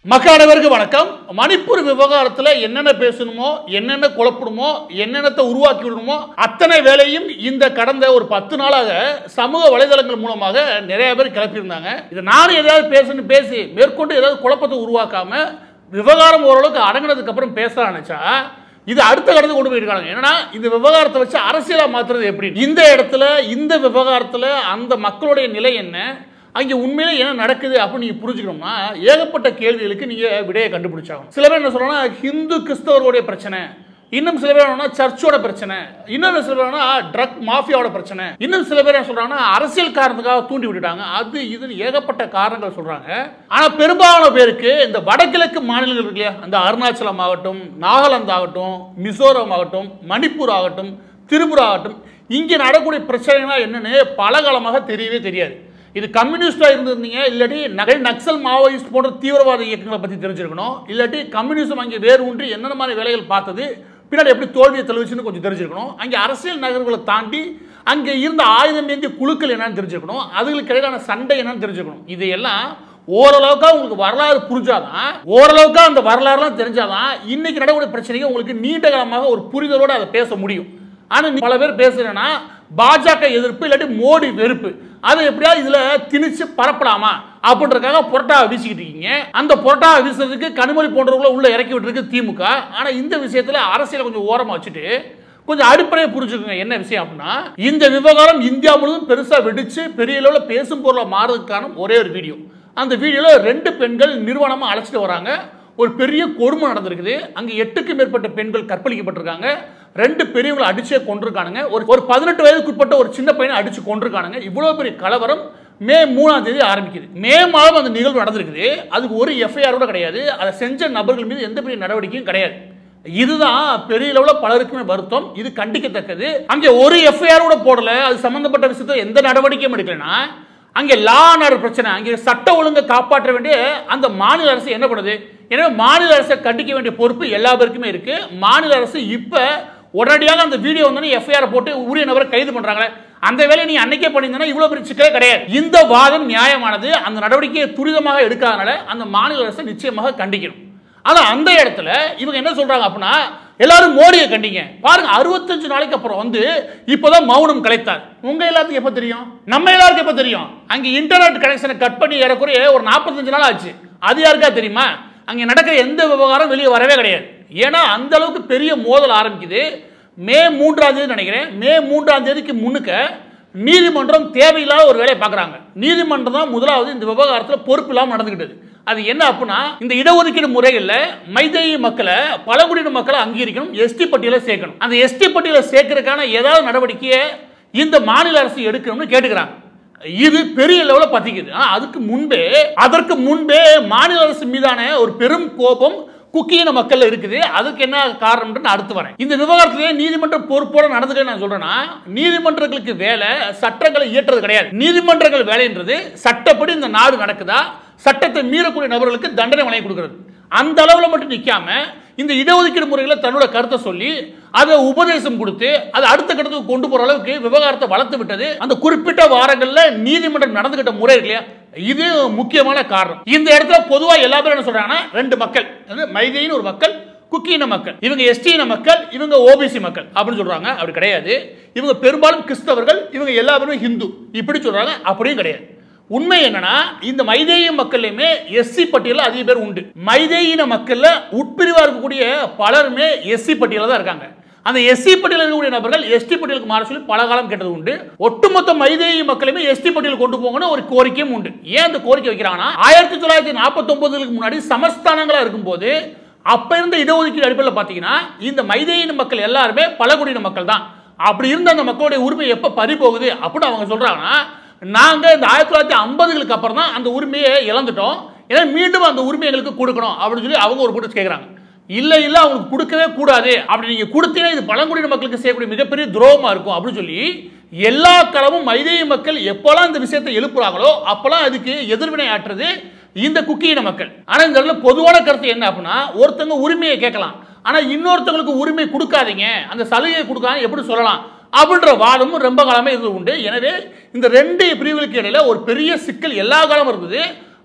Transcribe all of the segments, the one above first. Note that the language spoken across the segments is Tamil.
மக்கள் அனைவருக்கும் வணக்கம் மணிப்பூர் விவகாரத்தில் என்னென்ன பேசணுமோ என்னென்ன குழப்பணுமோ என்னென்னத்தை உருவாக்கி விடணுமோ அத்தனை வேலையும் இந்த கடந்த ஒரு பத்து நாளாக சமூக வலைதளங்கள் மூலமாக நிறைய பேர் கிளப்பியிருந்தாங்க இதை நானும் ஏதாவது பேசணும் பேசி மேற்கொண்டு ஏதாவது குழப்பத்தை உருவாக்காம விவகாரம் ஓரளவுக்கு அடங்கினதுக்கு அப்புறம் பேசலாம் நினைச்சா இது அடுத்த கடந்து கொண்டு போயிருக்காங்க என்னன்னா இந்த விவகாரத்தை வச்சு அரசியலா மாத்துறது எப்படி இந்த இடத்துல இந்த விவகாரத்துல அந்த மக்களுடைய நிலை என்ன அங்கே உண்மையிலே என்ன நடக்குது அப்படின்னு நீங்கள் புரிஞ்சுக்கணும்னா ஏகப்பட்ட கேள்விகளுக்கு நீங்கள் விடையை கண்டுபிடிச்சாகணும் சில பேர் என்ன சொல்றாங்கன்னா ஹிந்து கிறிஸ்தவர்களுடைய பிரச்சனை இன்னும் சில பேர் என்னன்னா சர்ச்சோட பிரச்சனை இன்னும் சில பேர் ட்ரக் மாஃபியாவோட பிரச்சனை இன்னும் சில பேர் என்ன சொல்றாங்கன்னா அரசியல் காரணத்துக்காக தூண்டி விட்டுட்டாங்க அது இதுன்னு ஏகப்பட்ட காரணங்கள் சொல்றாங்க ஆனா பெரும்பாலான பேருக்கு இந்த வடகிழக்கு மாநிலங்கள் இருக்கு இல்லையா அந்த அருணாச்சலம் ஆகட்டும் நாகாலாந்து ஆகட்டும் மிசோரம் ஆகட்டும் மணிப்பூர் ஆகட்டும் திரிபுரா ஆகட்டும் இங்கே நடக்கக்கூடிய பிரச்சனைனா என்னன்னு பல காலமாக தெரியவே தெரியாது இது கம்யூனிஸ்டாக இருந்திருந்தீங்க இல்லாட்டி நகை நக்சல் மாவோயிஸ்ட் போன்ற தீவிரவாத இயக்கங்களை பற்றி தெரிஞ்சிருக்கணும் இல்லாட்டி கம்யூனிசம் அங்கே வேறு ஒன்று என்னென்ன மாதிரி வேலைகள் பார்த்தது பின்னாடி எப்படி தோல்வியை தெளிவிச்சுன்னு கொஞ்சம் தெரிஞ்சிருக்கணும் அங்கே அரசியல் நகர்வுகளை தாண்டி அங்கே இருந்த ஆயுதம் ஏந்திய குழுக்கள் என்னன்னு தெரிஞ்சிருக்கணும் அதுகளுக்கு இடையிலான சண்டை என்னன்னு தெரிஞ்சுக்கணும் இதையெல்லாம் ஓரளவுக்கு உங்களுக்கு வரலாறு புரிஞ்சாதான் ஓரளவுக்கு அந்த வரலாறுலாம் தெரிஞ்சாதான் இன்னைக்கு நடக்கக்கூடிய பிரச்சனைக்கு உங்களுக்கு நீண்ட காலமாக ஒரு புரிதலோடு அதை பேச முடியும் ஆனால் பல பேர் பேசுறேன்னா பாஜக எதிர்ப்பு இல்லாட்டி மோடி வெறுப்பு அதை எப்படியாவது இதுல திணிச்சு பரப்பலாமா அப்படின்றதுக்காக புரட்டா வீசிக்கிட்டு இருக்கீங்க அந்த புரட்டா வீசுறதுக்கு கனிமொழி போன்றவங்கள உள்ள இறக்கி விட்டுருக்கு திமுக ஆனா இந்த விஷயத்துல அரசியலை கொஞ்சம் ஓரமா வச்சுட்டு கொஞ்சம் அடிப்படையை புரிஞ்சுக்கோங்க என்ன விஷயம் அப்படின்னா இந்த விவகாரம் இந்தியா முழுவதும் பெருசா வெடிச்சு பெரிய அளவில் பேசும் பொருளாக மாறதுக்கான ஒரே ஒரு வீடியோ அந்த வீடியோவில் ரெண்டு பெண்கள் நிறுவனமாக அழைச்சிட்டு வராங்க ஒரு பெரிய கொடுமை நடந்திருக்குது அங்கே எட்டுக்கு மேற்பட்ட பெண்கள் கற்பழிக்கப்பட்டிருக்காங்க ரெண்டு பெரியவங்களை அடிச்சே கொண்டிருக்கானுங்க ஒரு ஒரு பதினெட்டு வயதுக்குட்பட்ட ஒரு சின்ன பையனை அடிச்சு கொண்டிருக்கானுங்க இவ்வளோ பெரிய கலவரம் மே மூணாம் தேதி ஆரம்பிக்குது மே மாதம் அந்த நிகழ்வு நடந்திருக்குது அதுக்கு ஒரு எஃப்ஐஆர் கூட கிடையாது அதை செஞ்ச நபர்கள் மீது எந்த பெரிய நடவடிக்கையும் கிடையாது இதுதான் பெரிய அளவில் பலருக்குமே வருத்தம் இது கண்டிக்கத்தக்கது அங்கே ஒரு எஃப்ஐஆர் கூட போடல அது சம்பந்தப்பட்ட விஷயத்துல எந்த நடவடிக்கையும் எடுக்கலைன்னா அங்கே லா அண்ட் ஆர்டர் பிரச்சனை அங்கே சட்ட ஒழுங்கை காப்பாற்ற வேண்டிய அந்த மாநில அரசு என்ன பண்ணுது எனவே மாநில அரசை கண்டிக்க வேண்டிய பொறுப்பு எல்லா பேருக்குமே இருக்கு மாநில அரசு இப்போ உடனடியாக அந்த வீடியோ வந்தோடனே எஃப்ஐஆர் போட்டு உரிய நபரை கைது பண்றாங்களே அந்த வேலையை நீ அன்னைக்கே பண்ணியிருந்தா இவ்வளவு பெரிய சிக்கலே கிடையாது இந்த வாதம் நியாயமானது அந்த நடவடிக்கையை துரிதமாக எடுக்காதனால அந்த மாநில அரசை நிச்சயமாக கண்டிக்கணும் ஆனா அந்த இடத்துல இவங்க என்ன சொல்றாங்க அப்படின்னா எல்லாரும் மோடியை கண்டிங்க பாருங்க அறுபத்தஞ்சு நாளைக்கு அப்புறம் வந்து இப்போதான் மௌனம் கலைத்தார் உங்க எல்லாத்துக்கும் எப்ப தெரியும் நம்ம எல்லாருக்கும் எப்ப தெரியும் அங்க இன்டர்நெட் கனெக்ஷனை கட் பண்ணி ஏறக்குறைய ஒரு நாற்பத்தஞ்சு நாள் ஆச்சு அது யாருக்கா தெரியுமா அங்க நடக்கிற எந்த விவகாரம் வெளியே வரவே கிடையாது ஏன்னா அந்த அளவுக்கு பெரிய மோதல் ஆரம்பிக்குது மே மூன்றாம் தேதி நினைக்கிறேன் மே மூன்றாம் தேதிக்கு முன்னுக்க நீதிமன்றம் தேவையில்லாத ஒரு வேலையை பார்க்குறாங்க நீதிமன்றம் தான் முதலாவது இந்த விவகாரத்தில் பொறுப்பு இல்லாமல் நடந்துக்கிட்டது அது என்ன அப்படின்னா இந்த இடஒதுக்கீடு முறைகளில் மைதேயி மக்களை பழங்குடியின மக்களை அங்கீகரிக்கணும் எஸ்டி பட்டியலை சேர்க்கணும் அந்த எஸ்டி பட்டியலை சேர்க்கறதுக்கான ஏதாவது நடவடிக்கையை இந்த மாநில அரசு எடுக்கணும்னு கேட்டுக்கிறாங்க இது பெரிய லெவலில் பத்திக்குது ஆனா அதுக்கு முன்பே அதற்கு முன்பே மாநில அரசு மீதான ஒரு பெரும் கோபம் குக்கியின மக்கள் இருக்குது அதுக்கு என்ன காரணம்னு நான் அடுத்து வரேன் இந்த விவகாரத்திலே நீதிமன்ற பொறுப்போட நடந்துக்க நான் சொல்றேன்னா நீதிமன்றங்களுக்கு வேலை சட்டங்களை இயற்றுறது கிடையாது நீதிமன்றங்கள் வேலைன்றது சட்டப்படி இந்த நாடு நடக்குதா சட்டத்தை மீறக்கூடிய நபர்களுக்கு தண்டனை வழங்கி கொடுக்கிறது அந்த அளவில் மட்டும் நிற்காம இந்த இடஒதுக்கீடு முறையில் தன்னோட கருத்தை சொல்லி அதை உபதேசம் கொடுத்து அதை அடுத்த கட்டத்துக்கு கொண்டு போற அளவுக்கு விவகாரத்தை வளர்த்து விட்டது அந்த குறிப்பிட்ட வாரங்களில் நீதிமன்றம் நடந்துகிட்ட முறை இருக்கு இல்லையா இது முக்கியமான காரணம் இந்த இடத்துல பொதுவாக எல்லா பேரும் என்ன சொல்றாங்கன்னா ரெண்டு மக்கள் அதாவது மைதைன்னு ஒரு மக்கள் குக்கியின மக்கள் இவங்க எஸ்டியின மக்கள் இவங்க ஓபிசி மக்கள் அப்படின்னு சொல்றாங்க அப்படி கிடையாது இவங்க பெரும்பாலும் கிறிஸ்தவர்கள் இவங்க எல்லா பேருமே ஹிந்து இப்படி சொல்றாங்க அப்படியும் கிடையாது உண்மை என்னன்னா இந்த மைதேய மக்கள்லையுமே எஸ்சி பட்டியலில் அதிக பேர் உண்டு மைதேயின மக்கள்ல உட்பிரிவா இருக்கக்கூடிய பலருமே எஸ்சி பட்டியலில் தான் இருக்காங்க அந்த எஸ்சி பட்டியலில் இருக்கக்கூடிய நபர்கள் எஸ்டி பட்டியலுக்கு மாற சொல்லி பல காலம் கேட்டது உண்டு ஒட்டுமொத்த மைதேயி மக்களுமே எஸ்டி பட்டியல் கொண்டு போங்கன்னு ஒரு கோரிக்கையும் உண்டு ஏன் அந்த கோரிக்கை வைக்கிறாங்கன்னா ஆயிரத்தி தொள்ளாயிரத்தி நாற்பத்தி ஒன்பதுக்கு முன்னாடி சமஸ்தானங்களா இருக்கும்போது அப்ப இருந்த இடஒதுக்கீடு அடிப்படையில் பார்த்தீங்கன்னா இந்த மைதேயின மக்கள் எல்லாருமே பழங்குடியின மக்கள் தான் அப்படி இருந்த அந்த மக்களுடைய உரிமை எப்போ பறி போகுது அப்படின்னு அவங்க சொல்றாங்கன்னா நாங்கள் இந்த ஆயிரத்தி தொள்ளாயிரத்தி ஐம்பதுகளுக்கு அப்புறம் தான் அந்த உரிமையை இழந்துட்டோம் ஏன்னா மீண்டும் அந்த உரிமை எங்களுக்கு கொடுக்கணும் அப்படின்னு சொல்லி அவங்க ஒரு கூட்டம் கேட்குறாங்க இல்லை இல்லை அவங்களுக்கு கொடுக்கவே கூடாது அப்படி நீங்கள் கொடுத்தீங்கன்னா இது பழங்குடியின மக்களுக்கு செய்யக்கூடிய மிகப்பெரிய துரோகமாக இருக்கும் அப்படின்னு சொல்லி எல்லா களமும் மைதேய மக்கள் எப்போல்லாம் இந்த விஷயத்தை எழுப்புறாங்களோ அப்போல்லாம் அதுக்கு எதிர்வினை ஆற்றுறது இந்த குக்கியின மக்கள் ஆனால் இந்த இடத்துல பொதுவான கருத்து என்ன அப்படின்னா ஒருத்தங்க உரிமையை கேட்கலாம் ஆனால் இன்னொருத்தவங்களுக்கு உரிமை கொடுக்காதீங்க அந்த சலுகையை கொடுக்காம எப்படி சொல்லலாம் அப்படின்ற வாதமும் ரொம்ப காலமே இது உண்டு எனவே இந்த ரெண்டு பிரிவுகளுக்கு இடையில ஒரு பெரிய சிக்கல் எல்லா காலமும் இருந்தது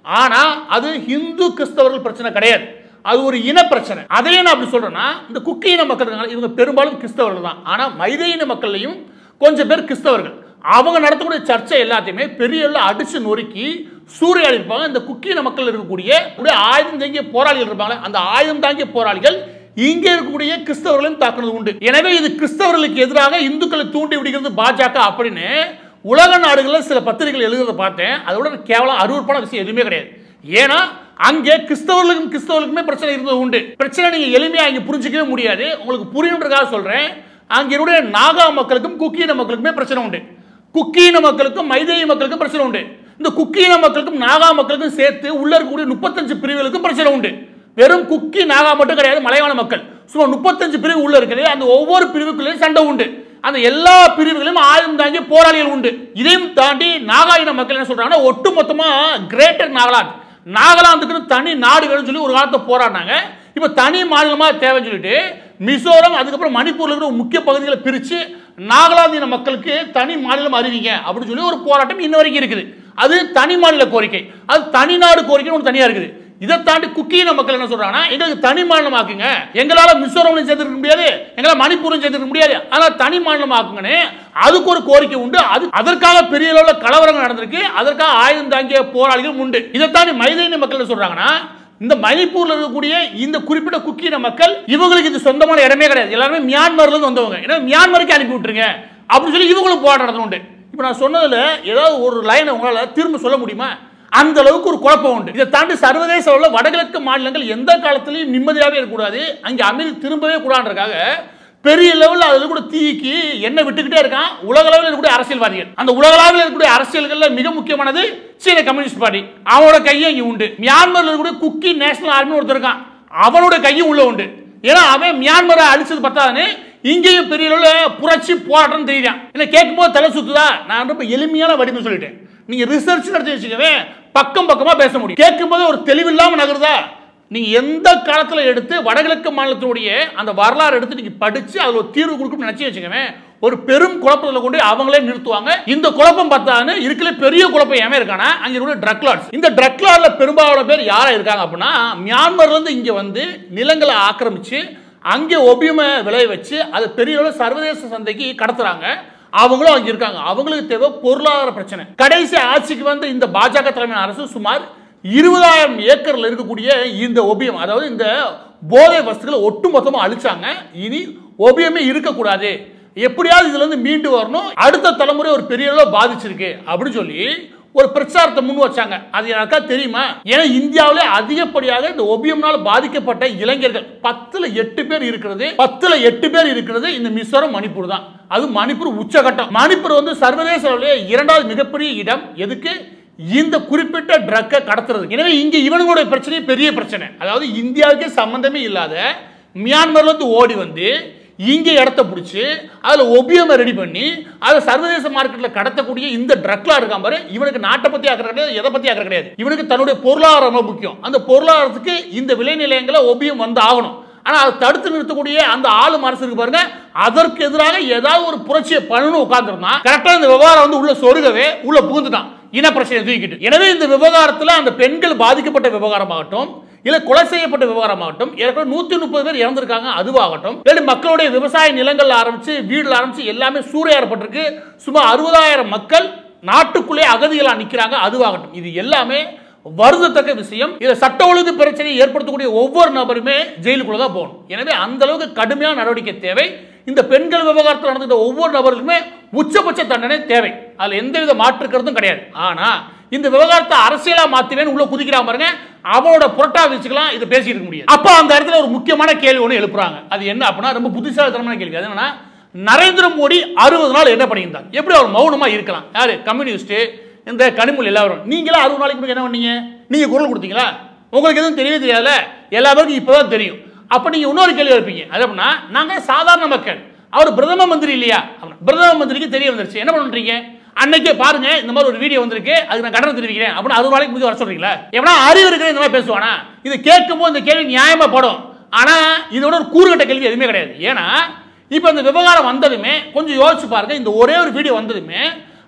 ஆனா அது இந்து கிறிஸ்தவர்கள் பிரச்சனை கிடையாது அது ஒரு இன பிரச்சனை அதையே நான் அப்படி சொல்றேன்னா இந்த குக்கி இன மக்கள் இருக்காங்க, இவங்க பெரும்பாலும் கிறிஸ்தவர்கள் தான் ஆனா மைத இன மக்கள்லையும் கொஞ்சம் பேர் கிறிஸ்தவர்கள் அவங்க நடத்தக்கூடிய சர்ச்சை எல்லாத்தையுமே பெரிய அளவுல அடிச்சு நொறுக்கி சூறையாடி இருப்பாங்க இந்த குக்கியின மக்கள் இருக்கக்கூடிய அப்படியே ஆயுதம் தாங்கிய போராளிகள் இருப்பாங்க அந்த ஆயுதம் தாங்கிய போராளிகள் இங்கே இருக்கக்கூடிய கிறிஸ்தவர்களையும் தாக்குனது உண்டு எனவே இது கிறிஸ்தவர்களுக்கு எதிராக இந்துக்களை தூண்டி விடுகிறது பாஜக அப்படின்னு உலக நாடுகளில் சில பத்திரிகைகள் எழுதுறதை பார்த்தேன் அதோட கேவலம் அருவருப்பான விஷயம் எதுவுமே கிடையாது ஏன்னா அங்கே கிறிஸ்தவர்களுக்கும் கிறிஸ்தவர்களுக்குமே பிரச்சனை இருந்தது உண்டு பிரச்சனை நீங்க எளிமையா இங்க புரிஞ்சிக்கவே முடியாது உங்களுக்கு புரியுன்றதுக்காக சொல்றேன் அங்கே இருக்கக்கூடிய நாகா மக்களுக்கும் குக்கீன மக்களுக்குமே பிரச்சனை உண்டு குக்கீன மக்களுக்கும் மைதேய மக்களுக்கும் பிரச்சனை உண்டு இந்த குக்கீன மக்களுக்கும் நாகா மக்களுக்கும் சேர்த்து உள்ள இருக்கக்கூடிய முப்பத்தஞ்சு பிரிவுகளுக்கும் பிரச்சனை உண்டு வெறும் குக்கி நாகா மட்டும் கிடையாது மலையாள மக்கள் சுமார் முப்பத்தஞ்சு பிரிவு உள்ள இருக்குது அந்த ஒவ்வொரு பிரிவுக்குள்ளேயும் சண்டை உண்டு அந்த எல்லா பிரிவுகளிலும் ஆயுதம் தாங்கி போராளிகள் உண்டு இதையும் தாண்டி நாகா இன மக்கள் என்ன சொல்றாங்கன்னா ஒட்டுமொத்தமா கிரேட்டர் நாகாலாந்து நாகாலாந்துக்கு தனி நாடு வேணும்னு சொல்லி ஒரு காலத்தை போராடினாங்க இப்போ தனி மாநிலமா தேவைன்னு சொல்லிட்டு மிசோரம் அதுக்கப்புறம் மணிப்பூர்ல இருக்கிற முக்கிய பகுதிகளை பிரிச்சு நாகாலாந்து இன மக்களுக்கு தனி மாநிலம் அறிவிங்க அப்படின்னு சொல்லி ஒரு போராட்டம் இன்ன வரைக்கும் இருக்குது அது தனி மாநில கோரிக்கை அது தனிநாடு கோரிக்கை ஒன்று தனியா இருக்குது இதை தாண்டி குக்கீன மக்கள் என்ன சொல்றாங்கன்னா எங்களுக்கு தனி மாநிலம் ஆக்குங்க எங்களால மிசோரம்லையும் சேர்த்துக்க முடியாது எங்களால மணிப்பூரும் சேர்த்துக்க முடியாது ஆனா தனி மாநிலம் ஆக்குங்கன்னு அதுக்கு ஒரு கோரிக்கை உண்டு அது அதற்காக பெரிய அளவுல கலவரங்கள் நடந்திருக்கு அதற்காக ஆயுதம் தாங்கிய போராளிகள் உண்டு இதை தாண்டி மைதைன மக்கள் என்ன சொல்றாங்கன்னா இந்த மணிப்பூர்ல இருக்கக்கூடிய இந்த குறிப்பிட்ட குக்கீன மக்கள் இவங்களுக்கு இது சொந்தமான இடமே கிடையாது எல்லாருமே மியான்மர்ல இருந்து வந்தவங்க ஏன்னா மியான்மருக்கு அனுப்பி விட்டுருங்க அப்படின்னு சொல்லி இவங்களும் போராட்டம் நடத்தணும் உண்டு இப்போ நான் சொன்னதுல ஏதாவது ஒரு லைனை உங்களால திரும்ப சொல்ல முடியுமா அந்த அளவுக்கு ஒரு குழப்பம் உண்டு இதை தாண்டி சர்வதேச அளவில் வடகிழக்கு மாநிலங்கள் எந்த காலத்திலையும் நிம்மதியாகவே இருக்கக்கூடாது அங்கே அமைதி திரும்பவே கூடாதுன்றக்காக பெரிய லெவலில் அதில் கூட தீக்கி எண்ணெய் விட்டுக்கிட்டே இருக்கான் உலக அளவில் இருக்கக்கூடிய அரசியல்வாதிகள் அந்த உலக அளவில் இருக்கக்கூடிய அரசியல்களில் மிக முக்கியமானது சீன கம்யூனிஸ்ட் பார்ட்டி அவனோட கையும் இங்கே உண்டு மியான்மரில் இருக்கக்கூடிய குக்கி நேஷனல் ஆர்மி ஒருத்தர் இருக்கான் அவனோட கையும் உள்ள உண்டு ஏன்னா அவன் மியான்மரை அழிச்சது பத்தாதுன்னு இங்கேயும் பெரிய அளவில் புரட்சி போராட்டம் தெரியுறான் இல்லை கேட்கும்போது தலை சுத்துதா நான் ரொம்ப எளிமையான வடிவம் சொல்லிட்டேன் நீங்க ரிசர்ச் நடத்தி வச்சுக்கவே பக்கம் பக்கமா பேச முடியும் கேட்கும்போது ஒரு தெளிவில்லாம நகருதா நீங்க எந்த காலத்துல எடுத்து வடகிழக்கு மாநிலத்தினுடைய அந்த வரலாறு எடுத்து நீங்க படிச்சு அதுல ஒரு தீர்வு கொடுக்கணும்னு நினைச்சு வச்சுக்கவே ஒரு பெரும் குழப்பத்தில் கொண்டு அவங்களே நிறுத்துவாங்க இந்த குழப்பம் பார்த்தான்னு இருக்கல பெரிய குழப்பம் ஏன் இருக்கானா அங்க இருக்கிற ட்ரக் லார்ட்ஸ் இந்த ட்ரக் லார்ட்ல பெரும்பாலான பேர் யாரா இருக்காங்க அப்படின்னா மியான்மர்ல இருந்து இங்க வந்து நிலங்களை ஆக்கிரமிச்சு அங்கே ஒபியமை விளைய வச்சு அது பெரிய அளவு சர்வதேச சந்தைக்கு கடத்துறாங்க அவங்களும் அங்க இருக்காங்க அவங்களுக்கு தேவை பொருளாதார பிரச்சனை கடைசி ஆட்சிக்கு வந்த இந்த பாஜக தலைமையான அரசு சுமார் இருபதாயிரம் ஏக்கர்ல இருக்கக்கூடிய இந்த ஒபியம் அதாவது இந்த போதை வஸ்துக்களை ஒட்டுமொத்தமா அழிச்சாங்க இனி ஒபியமே இருக்கக்கூடாது எப்படியாவது இதுல இருந்து மீண்டு வரணும் அடுத்த தலைமுறை ஒரு பெரிய அளவு பாதிச்சிருக்கு அப்படின்னு சொல்லி ஒரு பிரச்சாரத்தை முன் வச்சாங்க அது எனக்கா தெரியுமா ஏன்னா இந்தியாவிலே அதிகப்படியாக இந்த ஒபியம்னால பாதிக்கப்பட்ட இளைஞர்கள் பத்துல எட்டு பேர் இருக்கிறது பத்துல எட்டு பேர் இருக்கிறது இந்த மிசோரம் மணிப்பூர் தான் அது மணிப்பூர் உச்சகட்டம் மணிப்பூர் வந்து சர்வதேச அளவிலே இரண்டாவது மிகப்பெரிய இடம் எதுக்கு இந்த குறிப்பிட்ட ட்ரக்கை கடத்துறது எனவே இங்க இவனுங்களுடைய பிரச்சனை பெரிய பிரச்சனை அதாவது இந்தியாவுக்கே சம்பந்தமே இல்லாத மியான்மர்ல இருந்து ஓடி வந்து இங்க இடத்த பிடிச்சி அதுல ஒபியமை ரெடி பண்ணி அதை சர்வதேச மார்க்கெட்ல கடத்தக்கூடிய இந்த ட்ரக்லாம் இருக்கான் பாரு இவனுக்கு நாட்டை பத்தி ஆக்கிற கிடையாது எதை பத்தி ஆக்கிற கிடையாது இவனுக்கு தன்னுடைய பொருளாதாரம் ரொம்ப முக்கியம் அந்த பொருளாதாரத்துக்கு இந்த விளை நிலையங்களை ஒபியம் வந்து ஆகணும் ஆனா அதை தடுத்து நிறுத்தக்கூடிய அந்த ஆளும் அரசு இருக்கு பாருங்க அதற்கு எதிராக ஏதாவது ஒரு புரட்சியை பண்ணணும் உட்கார்ந்துருந்தான் கரெக்டா இந்த விவகாரம் வந்து உள்ள சொருகவே உள்ள புகுந்துட்டான் இன பிரச்சனை தூக்கிட்டு எனவே இந்த விவகாரத்துல அந்த பெண்கள் பாதிக்கப்பட்ட விவகாரமாகட்டும் இல்ல கொலை செய்யப்பட்ட விவகாரமாகட்டும் ஏற்கனவே நூத்தி முப்பது பேர் இறந்திருக்காங்க அதுவாகட்டும் இல்லாட்டி மக்களுடைய விவசாய நிலங்கள் ஆரம்பிச்சு வீடுல ஆரம்பிச்சு எல்லாமே சூறையாடப்பட்டிருக்கு சுமார் அறுபதாயிரம் மக்கள் நாட்டுக்குள்ளே அகதிகளா நிக்கிறாங்க அதுவாகட்டும் இது எல்லாமே வருந்தத்தக்க விஷயம் இதை சட்ட ஒழுங்கு பிரச்சனையை ஏற்படுத்தக்கூடிய ஒவ்வொரு நபருமே ஜெயிலுக்குள்ள தான் போகணும் எனவே அந்த அளவுக்கு கடுமையான நடவடிக்கை தேவை இந்த பெண்கள் விவகாரத்தில் நடந்துகிட்ட ஒவ்வொரு நபருக்குமே உச்சபட்ச தண்டனை தேவை அதுல எந்தவித மாற்று கருத்தும் கிடையாது ஆனா இந்த விவகாரத்தை அரசியலா மாத்துவேன்னு உள்ள குதிக்கிறான் பாருங்க அவனோட புரட்டா வச்சுக்கலாம் இதை பேசிட்டு இருக்க முடியாது அப்ப அந்த இடத்துல ஒரு முக்கியமான கேள்வி ஒன்று எழுப்புறாங்க அது என்ன அப்படின்னா ரொம்ப புத்திசாலித்தனமான கேள்வி அது என்னன்னா நரேந்திர மோடி அறுபது நாள் என்ன பண்ணியிருந்தார் எப்படி அவர் மௌனமா இருக்கலாம் யாரு கம்யூனிஸ்ட் இந்த கனிமொழி எல்லாரும் நீங்களா அறுபது நாளைக்கு முன்னாடி என்ன பண்ணீங்க நீங்க குரல் கொடுத்தீங்களா உங்களுக்கு எதுவும் தெரியவே தெரியாதுல்ல எல்லா பேருக்கும் இப்பதான் தெரியும் அப்ப நீங்க இன்னொரு கேள்வி வைப்பீங்க அது அப்படின்னா நாங்க சாதாரண மக்கள் அவர் பிரதம மந்திரி இல்லையா அப்படின்னா, பிரதம மந்திரிக்கு தெரிய வந்துருச்சு என்ன பண்றீங்க அன்னைக்கே பாருங்க இந்த மாதிரி ஒரு வீடியோ வந்திருக்கு அதுக்கு நான் கண்டனம் தெரிவிக்கிறேன் அப்படின்னு அறுபது நாளைக்கு முன்னாடி வர சொல்றீங்களா எவனா அறிவு இருக்கிற இந்த மாதிரி பேசுவானா இது கேட்கும்போது இந்த கேள்வி நியாயமா படும் ஆனா இதோட ஒரு கூறுகட்ட கேள்வி எதுவுமே கிடையாது ஏன்னா இப்போ இந்த விவகாரம் வந்ததுமே கொஞ்சம் யோசிச்சு பாருங்க இந்த ஒரே ஒரு வீடியோ வந்ததுமே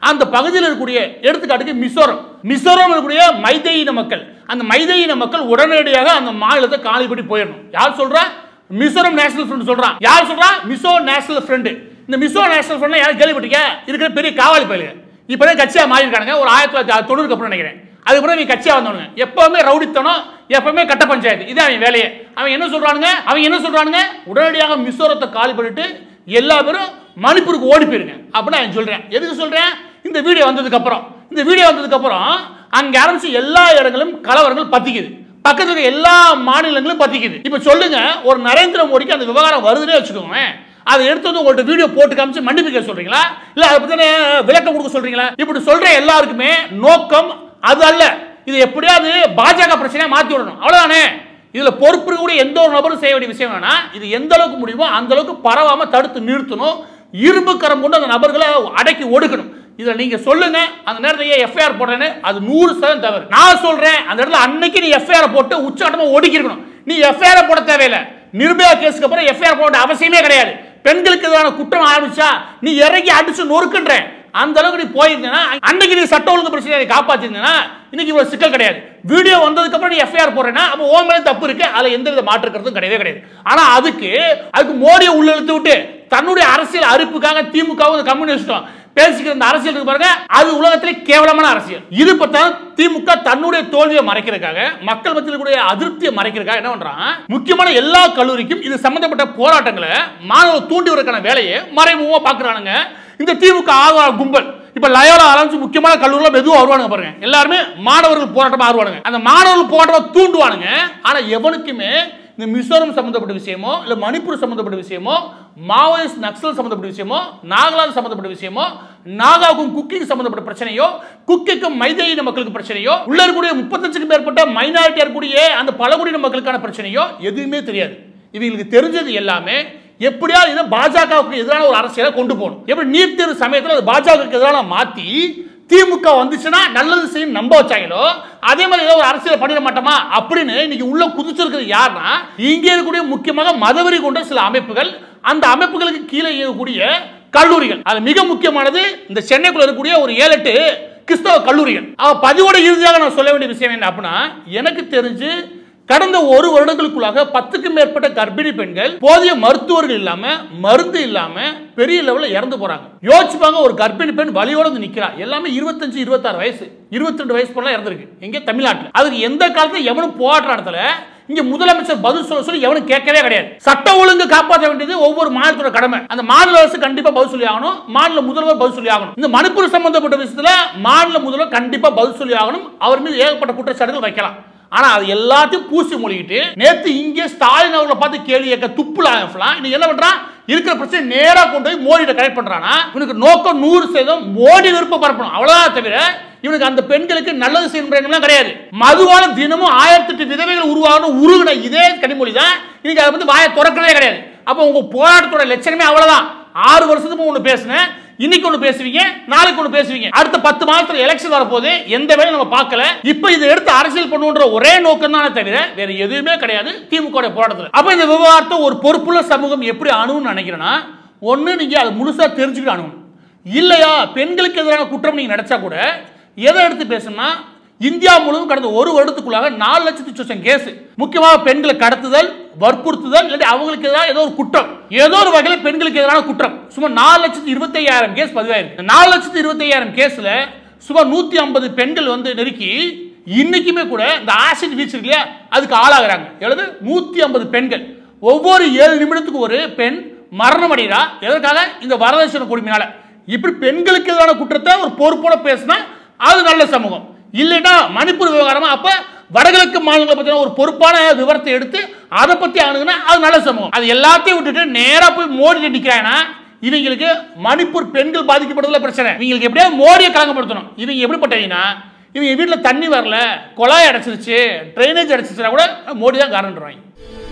அந்த பகுதியில் இருக்கக்கூடிய எடுத்துக்காட்டுக்கு மிசோரம் மிசோரம் இருக்கக்கூடிய மைதை இன மக்கள் அந்த மைதை இன மக்கள் உடனடியாக அந்த மாநிலத்தை காலி பண்ணி போயிடணும் யார் சொல்றா மிசோரம் நேஷனல் ஃப்ரண்ட் சொல்றான் யார் சொல்றா மிசோ நேஷனல் ஃப்ரண்ட் இந்த மிசோ நேஷனல் ஃப்ரண்ட் யாரும் கேள்விப்பட்டீங்க இருக்கிற பெரிய காவாலி பயிலுங்க இப்பதான் கட்சியா மாறி இருக்கானுங்க ஒரு ஆயிரத்தி தொள்ளாயிரத்தி தொண்ணூறுக்கு அப்புறம் நினைக்கிறேன் அதுக்கப்புறம் நீ கட்சியா வந்தவனுங்க எப்பவுமே ரவுடித்தனம் எப்பவுமே கட்ட பஞ்சாயத்து இது அவன் வேலையே அவன் என்ன சொல்றானுங்க அவன் என்ன சொல்றானுங்க உடனடியாக மிசோரத்தை காலி பண்ணிட்டு எல்லா பேரும் மணிப்பூருக்கு ஓடி போயிருங்க அப்படின்னு நான் சொல்றேன் எதுக்கு சொல்றேன் இந்த வீடியோ வந்ததுக்கு அப்புறம் இந்த வீடியோ வந்ததுக்கு அப்புறம் அங்க ஆரம்பிச்சு எல்லா இடங்களும் கலவரங்கள் பத்திக்குது பக்கத்துல இருக்க எல்லா மாநிலங்களும் பத்திக்குது இப்ப சொல்லுங்க ஒரு நரேந்திர மோடிக்கு அந்த விவகாரம் வருதுன்னே வச்சுக்கோங்க அதை எடுத்து வந்து உங்கள்ட்ட வீடியோ போட்டு காமிச்சு மன்னிப்பு கேட்க சொல்றீங்களா இல்ல அதை பத்தின விளக்கம் கொடுக்க சொல்றீங்களா இப்படி சொல்ற எல்லாருக்குமே நோக்கம் அது அல்ல இது எப்படியாவது பாஜக பிரச்சனையா மாத்தி விடணும் அவ்வளவுதானே இதுல பொறுப்பு இருக்கக்கூடிய எந்த ஒரு நபரும் செய்ய வேண்டிய விஷயம் வேணா இது எந்த அளவுக்கு முடியுமோ அந்த அளவுக்கு பரவாம தடுத்து நிறுத்தணும் இரும்பு கரம் கொண்டு அந்த நபர்களை அடக்கி ஒடுக்கணும் இதுல நீங்க சொல்லுங்க அந்த நேரத்துல எஃப்ஐஆர் போடுறேன்னு அது நூறு சதவீதம் தவறு நான் சொல்றேன் அந்த இடத்துல அன்னைக்கு நீ எஃப்ஐஆர் போட்டு உச்சாட்டமா ஒடுக்கி இருக்கணும் நீ எஃப்ஐஆர் போட தேவையில்லை நிர்பயா கேஸுக்கு அப்புறம் எஃப்ஐஆர் போட அவசியமே கிடையாது பெண்களுக்கு எதிரான குற்றம் ஆரம்பிச்சா நீ இறங்கி அடிச்சு நொறுக்குன்ற அந்த அளவுக்கு நீ போயிருந்தேன்னா அன்னைக்கு நீ சட்ட ஒழுங்கு பிரச்சனையை காப்பாத்திருந்தேன்னா இன்னைக்கு இவ்வளவு சிக்கல் கிடையாது வீடியோ வந்ததுக்கு அப்புறம் நீ எஃப்ஐஆர் போடுறேன்னா அப்போ ஓ மேல தப்பு இருக்கு அதுல எந்த வித மாற்று கருத்தும் கிடையவே கிடையாது ஆனா அதுக்கு அதுக்கு மோடியை உள்ள இழுத்து விட்டு தன்னுடைய அரசியல் அறுப்புக்காக திமுகவும் கம்யூனிஸ்டும் பேசிக்கிற இந்த அரசியல் இருக்கு பாருங்க அது உலகத்திலே கேவலமான அரசியல் இது பார்த்தா திமுக தன்னுடைய தோல்வியை மறைக்கிறதுக்காக மக்கள் மத்தியில் கூடிய அதிருப்தியை மறைக்கிறதுக்காக என்ன பண்றான் முக்கியமான எல்லா கல்லூரிக்கும் இது சம்பந்தப்பட்ட போராட்டங்களை மாணவர் தூண்டி வரக்கான வேலையை மறைமுகமா பாக்குறானுங்க இந்த திமுக ஆதரவு கும்பல் இப்ப லயோலா ஆரம்பிச்சு முக்கியமான கல்லூரில மெதுவா வருவானுங்க பாருங்க எல்லாருமே மாணவர்கள் போராட்டமா ஆடுவானுங்க அந்த மாணவர்கள் போராட்டமா தூண்டுவானுங்க ஆனா எவனுக்குமே இந்த மிசோரம் சம்பந்தப்பட்ட விஷயமோ இல்ல மணிப்பூர் சம்பந்தப்பட்ட விஷயமோ மாவோயிஸ்ட் நக்சல் சம்பந்தப்பட்ட விஷயமோ நாகாலாந்து சம்பந்தப்பட்ட விஷயமோ நாகாவுக்கும் குக்கிங் சம்பந்தப்பட்ட பிரச்சனையோ குக்கிக்கும் மைதையின மக்களுக்கு பிரச்சனையோ உள்ள இருக்கக்கூடிய முப்பத்தஞ்சுக்கும் மேற்பட்ட மைனாரிட்டியா இருக்கக்கூடிய அந்த பழங்குடியின மக்களுக்கான பிரச்சனையோ எதுவுமே தெரியாது இவங்களுக்கு தெரிஞ்சது எல்லாமே எப்படியாவது இதை பாஜகவுக்கு எதிரான ஒரு அரசியலை கொண்டு போகணும் எப்படி நீட் தேர்வு சமயத்தில் அது பாஜகவுக்கு எதிரான மாத்தி திமுக வந்துச்சுன்னா நல்லது செய்யும் நம்ப வச்சாங்களோ அதே மாதிரி ஏதோ ஒரு அரசியல் பண்ணிட மாட்டோமா அப்படின்னு இன்னைக்கு உள்ள குதிச்சிருக்கிறது யாருன்னா இங்கே இருக்கக்கூடிய முக்கியமாக மதவெறி கொண்ட சில அமைப்புகள் அந்த அமைப்புகளுக்கு கீழே இயங்கக்கூடிய கல்லூரிகள் அது மிக முக்கியமானது இந்த சென்னைக்குள்ள இருக்கக்கூடிய ஒரு ஏழு எட்டு கிறிஸ்தவ கல்லூரிகள் அவ பதிவோட இறுதியாக நான் சொல்ல வேண்டிய விஷயம் என்ன அப்படின்னா எனக்கு தெரிஞ்சு கடந்த ஒரு வருடங்களுக்குள்ளாக பத்துக்கும் மேற்பட்ட கர்ப்பிணி பெண்கள் போதிய மருத்துவர்கள் இல்லாம மருந்து இல்லாம பெரிய லெவல்ல இறந்து போறாங்க யோசிச்சுப்பாங்க ஒரு கர்ப்பிணி பெண் வலியோட வந்து நிக்கிறா எல்லாமே இருபத்தஞ்சு இருபத்தாறு வயசு இருபத்தி ரெண்டு வயசு போல இறந்துருக்கு எங்க தமிழ்நாட்டில் அதுக்கு எந்த காலத்துல எவனும் போராட்ட இடத்துல இங்க முதலமைச்சர் பதில் சொல்ல சொல்லி எவனும் கேட்கவே கிடையாது சட்ட ஒழுங்கு காப்பாற்ற வேண்டியது ஒவ்வொரு மாநிலத்தோட கடமை அந்த மாநில அரசு கண்டிப்பா பதில் சொல்லி ஆகணும் மாநில முதல்வர் பதில் சொல்லி ஆகணும் இந்த மணிப்பூர் சம்பந்தப்பட்ட விஷயத்துல மாநில முதல்வர் கண்டிப்பா பதில் சொல்லி ஆகணும் அவர் மீது ஏகப்பட்ட குற்றச்சாட்டுகள் வைக்கலாம் ஆனா அது எல்லாத்தையும் பூசி மொழிகிட்டு நேத்து இங்கே ஸ்டாலின் அவர்களை பார்த்து கேள்வி கேட்க துப்புலாம் இன்னைக்கு என்ன பண்றான் இருக்கிற பிரச்சனை நேரா கொண்டு போய் மோடியிட கனெக்ட் பண்றானா இவனுக்கு நோக்கம் நூறு சதவீதம் மோடி விருப்பம் பரப்பணும் அவ்வளவுதான் தவிர இவனுக்கு அந்த பெண்களுக்கு நல்லது செய்யணும் கிடையாது மதுவான தினமும் ஆயிரத்தி எட்டு விதவைகள் உருவாகணும் உருகுன இதே கனிமொழி தான் இன்னைக்கு அதை வந்து வாயை திறக்கிறதே கிடையாது அப்போ உங்க போராட்டத்தோட லட்சணமே அவ்வளவுதான் ஆறு வருஷத்துக்கு ஒன்று பேசினேன் இன்னைக்கு ஒன்று பேசுவீங்க நாளைக்கு ஒன்று பேசுவீங்க அடுத்த பத்து மாசத்துல எலெக்ஷன் வரப்போது எந்த வேலையும் நம்ம பார்க்கல இப்போ இதை எடுத்து அரசியல் பண்ணுன்ற ஒரே நோக்கம் தானே தவிர வேற எதுவுமே கிடையாது திமுக போராட்டத்தில் அப்ப இந்த விவகாரத்தை ஒரு பொறுப்புள்ள சமூகம் எப்படி அணுகும்னு நினைக்கிறேன்னா ஒன்று நீங்க அதை முழுசா தெரிஞ்சுக்கிட்டு அணுகணும் இல்லையா பெண்களுக்கு எதிரான குற்றம் நீங்க நினைச்சா கூட எதை எடுத்து பேசணும்னா இந்தியா முழுவதும் கடந்த ஒரு வருடத்துக்குள்ளாக நாலு லட்சத்தி சொச்சம் கேஸ் முக்கியமாக பெண்களை கடத்துதல் வற்புறுத்துதல் இல்லாட்டி அவங்களுக்கு எதிராக ஏதோ ஒரு குற்றம் ஏதோ ஒரு வகையில் பெண்களுக்கு எதிரான குற்றம் சுமார் நாலு லட்சத்தி இருபத்தி ஐயாயிரம் கேஸ் பதிவாயிருக்கு இந்த நாலு லட்சத்தி இருபத்தி ஐயாயிரம் கேஸ்ல சுமார் நூத்தி ஐம்பது பெண்கள் வந்து நெருக்கி இன்னைக்குமே கூட இந்த ஆசிட் வீச்சு இருக்கு இல்லையா அதுக்கு ஆளாகிறாங்க எவ்வளவு நூத்தி ஐம்பது பெண்கள் ஒவ்வொரு ஏழு நிமிடத்துக்கு ஒரு பெண் மரணம் அடைகிறா எதற்காக இந்த வரதட்சணை கொடுமையினால இப்படி பெண்களுக்கு எதிரான குற்றத்தை ஒரு பொறுப்போட பேசினா அது நல்ல சமூகம் இல்லைன்னா மணிப்பூர் விவகாரமா அப்ப வடகிழக்கு மாநிலங்களை பத்தின ஒரு பொறுப்பான விவரத்தை எடுத்து அதை பத்தி அணுகுனா அது நல்ல சமூகம் அது எல்லாத்தையும் விட்டுட்டு நேரா போய் மோடி நிக்கிறாங்கன்னா இவங்களுக்கு மணிப்பூர் பெண்கள் பாதிக்கப்படுறதுல பிரச்சனை இவங்களுக்கு எப்படியாவது மோடியை கலங்கப்படுத்தணும் இவங்க எப்படிப்பட்டவங்கன்னா இவங்க வீட்டில் தண்ணி வரல குழாய் அடைச்சிருச்சு ட்ரைனேஜ் அடைச்சிருச்சுனா கூட மோடி தான் காரணம்